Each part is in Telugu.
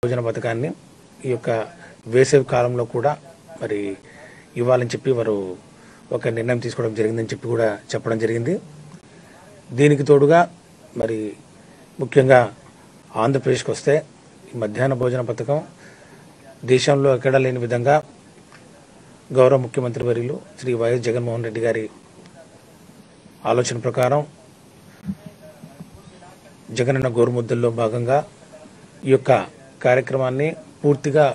భోజన పథకాన్ని ఈ యొక్క వేసవి కాలంలో కూడా మరి ఇవ్వాలని చెప్పి వారు ఒక నిర్ణయం తీసుకోవడం జరిగిందని చెప్పి కూడా చెప్పడం జరిగింది దీనికి తోడుగా మరి ముఖ్యంగా ఆంధ్రప్రదేశ్కి వస్తే ఈ మధ్యాహ్న భోజన పథకం దేశంలో ఎక్కడా లేని విధంగా గౌరవ ముఖ్యమంత్రి వర్యులు శ్రీ వైఎస్ జగన్మోహన్ రెడ్డి గారి ఆలోచన ప్రకారం జగనన్న గోరుముద్దల్లో భాగంగా ఈ యొక్క కార్యక్రమాన్ని పూర్తిగా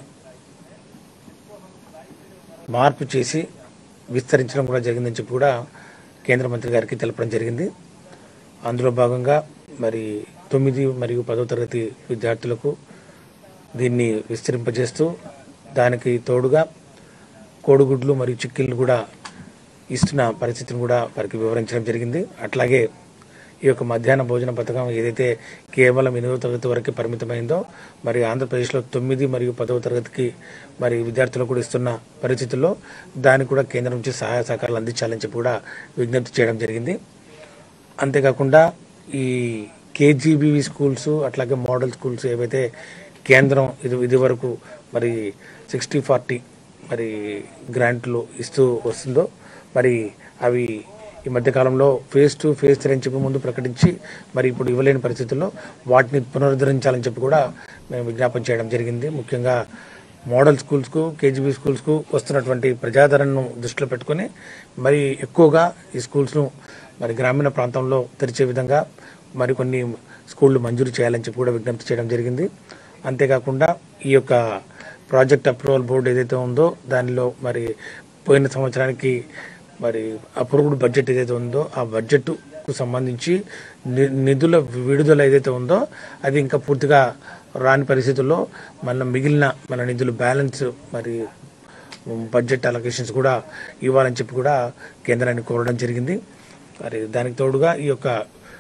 మార్పు చేసి విస్తరించడం కూడా జరిగిందని చెప్పి కూడా కేంద్ర మంత్రి గారికి తెలపడం జరిగింది అందులో భాగంగా మరి తొమ్మిది మరియు పదో తరగతి విద్యార్థులకు దీన్ని విస్తరింపజేస్తూ దానికి తోడుగా కోడిగుడ్లు మరియు చిక్కిళ్ళు కూడా ఇస్తున్న పరిస్థితిని కూడా వారికి వివరించడం జరిగింది అట్లాగే ఈ యొక్క మధ్యాహ్న భోజన పథకం ఏదైతే కేవలం ఎనిమిదవ తరగతి వరకు పరిమితమైందో మరి ఆంధ్రప్రదేశ్లో తొమ్మిది మరియు పదవ తరగతికి మరి విద్యార్థులకు కూడా ఇస్తున్న పరిస్థితుల్లో దానికి కూడా కేంద్రం నుంచి సహాయ సహకారాలు అందించాలని చెప్పి కూడా విజ్ఞప్తి చేయడం జరిగింది అంతేకాకుండా ఈ కేజీబీవీ స్కూల్స్ అట్లాగే మోడల్ స్కూల్స్ ఏవైతే కేంద్రం ఇది ఇది వరకు మరి సిక్స్టీ ఫార్టీ మరి గ్రాంట్లు ఇస్తూ వస్తుందో మరి అవి ఈ మధ్య కాలంలో ఫేజ్ టూ ఫేజ్ త్రీ అని చెప్పి ముందు ప్రకటించి మరి ఇప్పుడు ఇవ్వలేని పరిస్థితుల్లో వాటిని పునరుద్ధరించాలని చెప్పి కూడా మేము విజ్ఞాపన చేయడం జరిగింది ముఖ్యంగా మోడల్ స్కూల్స్కు కేజీబీ స్కూల్స్కు వస్తున్నటువంటి ప్రజాదరణను దృష్టిలో పెట్టుకొని మరి ఎక్కువగా ఈ స్కూల్స్ను మరి గ్రామీణ ప్రాంతంలో తెరిచే విధంగా మరికొన్ని స్కూళ్ళు మంజూరు చేయాలని చెప్పి కూడా విజ్ఞప్తి చేయడం జరిగింది అంతేకాకుండా ఈ యొక్క ప్రాజెక్ట్ అప్రూవల్ బోర్డు ఏదైతే ఉందో దానిలో మరి పోయిన సంవత్సరానికి మరి అప్రూవ్డ్ బడ్జెట్ ఏదైతే ఉందో ఆ బడ్జెట్కు సంబంధించి ని- నిధుల విడుదల ఏదైతే ఉందో అది ఇంకా పూర్తిగా రాని పరిస్థితుల్లో మన మిగిలిన మన నిధులు బ్యాలెన్స్ మరి బడ్జెట్ అలొకేషన్స్ కూడా ఇవ్వాలని చెప్పి కూడా కేంద్రాన్ని కోరడం జరిగింది మరి దానికి తోడుగా ఈ యొక్క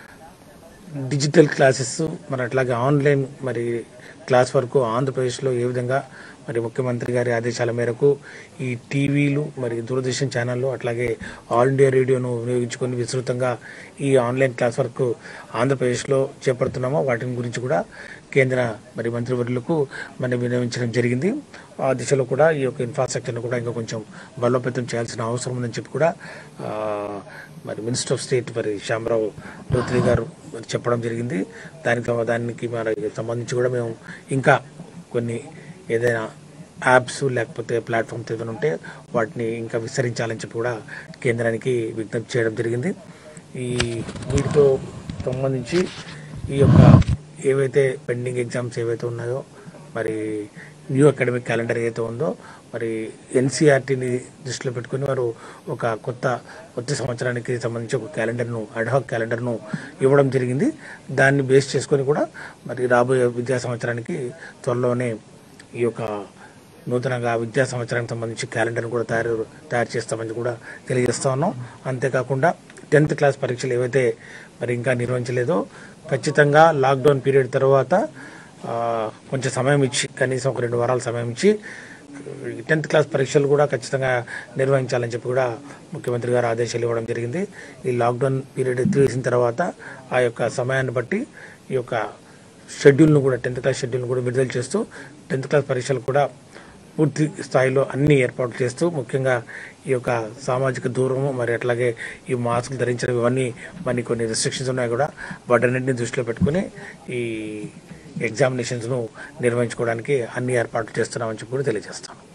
డిజిటల్ క్లాసెస్ మరి అట్లాగే ఆన్లైన్ మరి క్లాస్ వరకు ఆంధ్రప్రదేశ్లో ఏ విధంగా మరి ముఖ్యమంత్రి గారి ఆదేశాల మేరకు ఈ టీవీలు మరి దూరదర్శన్ ఛానళ్ళు అట్లాగే ఆల్ ఇండియా రేడియోను వినియోగించుకొని విస్తృతంగా ఈ ఆన్లైన్ క్లాస్ వరకు ఆంధ్రప్రదేశ్లో చేపడుతున్నామో వాటిని గురించి కూడా కేంద్ర మరి మంత్రివర్యులకు మనం వినియోగించడం జరిగింది ఆ దిశలో కూడా ఈ యొక్క ఇన్ఫ్రాస్ట్రక్చర్ను కూడా ఇంకా కొంచెం బలోపేతం చేయాల్సిన అవసరం ఉందని చెప్పి కూడా ఆ, మరి మినిస్టర్ ఆఫ్ స్టేట్ మరి శ్యామరావు లోత్రి గారు మరి చెప్పడం జరిగింది దానికి దానికి మరి సంబంధించి కూడా మేము ఇంకా కొన్ని ఏదైనా యాప్స్ లేకపోతే ప్లాట్ఫామ్స్ ఏదైనా ఉంటే వాటిని ఇంకా విస్తరించాలని చెప్పి కూడా కేంద్రానికి విజ్ఞప్తి చేయడం జరిగింది ఈ వీటితో సంబంధించి ఈ యొక్క ఏవైతే పెండింగ్ ఎగ్జామ్స్ ఏవైతే ఉన్నాయో మరి న్యూ అకాడమిక్ క్యాలెండర్ ఏదైతే ఉందో మరి ఎన్సీఆర్టీని దృష్టిలో పెట్టుకుని వారు ఒక కొత్త కొత్త సంవత్సరానికి సంబంధించి ఒక క్యాలెండర్ను అడ్హాక్ క్యాలెండర్ను ఇవ్వడం జరిగింది దాన్ని బేస్ చేసుకొని కూడా మరి రాబోయే విద్యా సంవత్సరానికి త్వరలోనే ఈ యొక్క నూతనంగా విద్యా సంవత్సరానికి సంబంధించి క్యాలెండర్ను కూడా తయారు తయారు చేస్తామని కూడా తెలియజేస్తా ఉన్నాం అంతేకాకుండా టెన్త్ క్లాస్ పరీక్షలు ఏవైతే మరి ఇంకా నిర్వహించలేదో ఖచ్చితంగా లాక్డౌన్ పీరియడ్ తర్వాత ఆ, కొంచెం సమయం ఇచ్చి కనీసం ఒక రెండు వారాల సమయం ఇచ్చి టెన్త్ క్లాస్ పరీక్షలు కూడా ఖచ్చితంగా నిర్వహించాలని చెప్పి కూడా ముఖ్యమంత్రి గారు ఆదేశాలు ఇవ్వడం జరిగింది ఈ లాక్డౌన్ పీరియడ్ ఎత్తివేసిన తర్వాత ఆ యొక్క సమయాన్ని బట్టి ఈ యొక్క షెడ్యూల్ను కూడా టెన్త్ క్లాస్ షెడ్యూల్ను కూడా విడుదల చేస్తూ టెన్త్ క్లాస్ పరీక్షలు కూడా పూర్తి స్థాయిలో అన్ని ఏర్పాట్లు చేస్తూ ముఖ్యంగా ఈ యొక్క సామాజిక దూరము మరి అట్లాగే ఈ మాస్కులు ధరించడం ఇవన్నీ మరి కొన్ని రెస్ట్రిక్షన్స్ ఉన్నాయి కూడా వాటన్నింటినీ దృష్టిలో పెట్టుకుని ఈ ఎగ్జామినేషన్స్ను నిర్వహించుకోవడానికి అన్ని ఏర్పాట్లు చేస్తున్నామని చెప్పి కూడా తెలియజేస్తాను